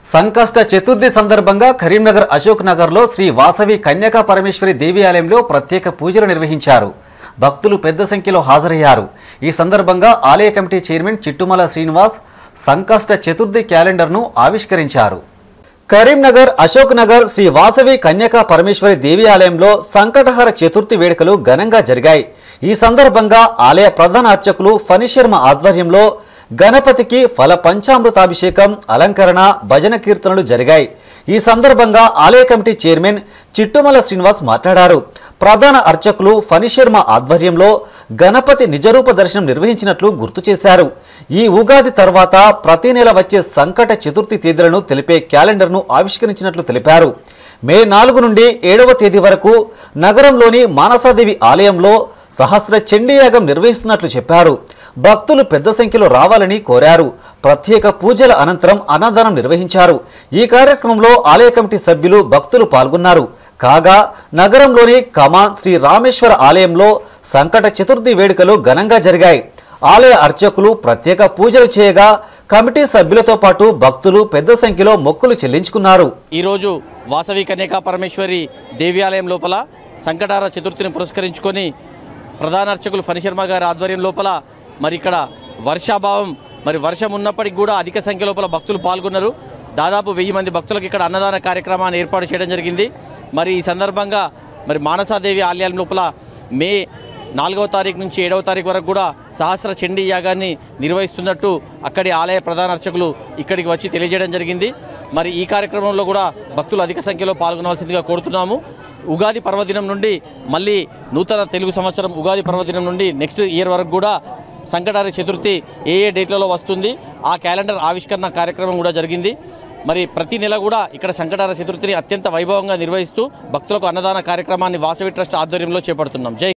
సంకష్ట చతుర్థి సందర్భంగా కరీంనగర్ అశోక్ నగర్లో శ్రీ వాసవి కన్యకా పరమేశ్వరి దేవి ఆలయంలో ప్రత్యేక పూజలు నిర్వహించారు భక్తులు పెద్ద సంఖ్యలో హాజరయ్యారు ఈ సందర్భంగా ఆలయ కమిటీ చైర్మన్ చిట్టుమల శ్రీనివాస్ సంకష్ట చతుర్థి క్యాలెండర్ను ఆవిష్కరించారు కరీంనగర్ అశోక్ నగర్ శ్రీ వాసవి కన్యకా పరమేశ్వరి దేవి ఆలయంలో సంకటహర చతుర్థి వేడుకలు ఘనంగా జరిగాయి ఈ సందర్భంగా ఆలయ ప్రధాన అర్చకులు ఫణి శర్మ ఆధ్వర్యంలో గణపతికి ఫల పంచామృతాభిషేకం అలంకరణ భజన కీర్తనలు జరిగాయి ఈ సందర్భంగా ఆలయ కమిటీ చైర్మన్ చిట్టుమల శ్రీనివాస్ మాట్లాడారు ప్రధాన అర్చకులు ఫణి శర్మ ఆధ్వర్యంలో గణపతి నిజరూప దర్శనం నిర్వహించినట్లు గుర్తు చేశారు ఈ ఉగాది తర్వాత ప్రతి నెల వచ్చే సంకట చతుర్థి తేదీలను తెలిపే క్యాలెండర్ను ఆవిష్కరించినట్లు తెలిపారు మే నాలుగు నుండి ఏడవ తేదీ వరకు నగరంలోని మానసాదేవి ఆలయంలో సహస్ర చండీయాగం నిర్వహిస్తున్నట్లు చెప్పారు భక్తులు పెద్ద సంఖ్యలో రావాలని కోరారు ప్రత్యేక పూజల అనంతరం అన్నదానం నిర్వహించారు ఈ కార్యక్రమంలో ఆలయ కమిటీ సభ్యులు భక్తులు పాల్గొన్నారు కాగా నగరంలోని కమాన్ శ్రీ రామేశ్వర ఆలయంలో సంకట చతుర్థి వేడుకలు ఘనంగా జరిగాయి ఆలయ అర్చకులు ప్రత్యేక పూజలు చేయగా కమిటీ సభ్యులతో పాటు భక్తులు పెద్ద సంఖ్యలో మొక్కులు చెల్లించుకున్నారు ఈరోజు వాసవి కన్యకా పరమేశ్వరి దేవాలయం లోపల సంకటార చతుర్థిని పురస్కరించుకొని ప్రధాన అర్చకులు ఫణిశర్మ గారి ఆధ్వర్యం లోపల మరి ఇక్కడ వర్షాభావం మరి వర్షం ఉన్నప్పటికీ కూడా అధిక సంఖ్య లోపల భక్తులు పాల్గొన్నారు దాదాపు వెయ్యి మంది భక్తులకు ఇక్కడ అన్నదాన కార్యక్రమాన్ని ఏర్పాటు చేయడం జరిగింది మరి ఈ సందర్భంగా మరి మానసాదేవి ఆలయం లోపల మే నాలుగవ తారీఖు నుంచి ఏడవ తారీఖు వరకు కూడా సహస్ర చండీ యాగాన్ని నిర్వహిస్తున్నట్టు అక్కడి ఆలయ ప్రధాన అర్చకులు ఇక్కడికి వచ్చి తెలియజేయడం జరిగింది మరి ఈ కార్యక్రమంలో కూడా భక్తులు అధిక సంఖ్యలో పాల్గొనవలసిందిగా కోరుతున్నాము ఉగాది పర్వదినం నుండి మళ్ళీ నూతన తెలుగు సంవత్సరం ఉగాది పర్వదినం నుండి నెక్స్ట్ ఇయర్ వరకు కూడా సంకటారి చతుర్థి ఏ ఏ డేట్లలో వస్తుంది ఆ క్యాలెండర్ ఆవిష్కరణ కార్యక్రమం కూడా జరిగింది మరి ప్రతి నెల కూడా ఇక్కడ సంకటార చతుర్థిని అత్యంత వైభవంగా నిర్వహిస్తూ భక్తులకు అన్నదాన కార్యక్రమాన్ని వాసవి ట్రస్ట్ ఆధ్వర్యంలో చేపడుతున్నాం జై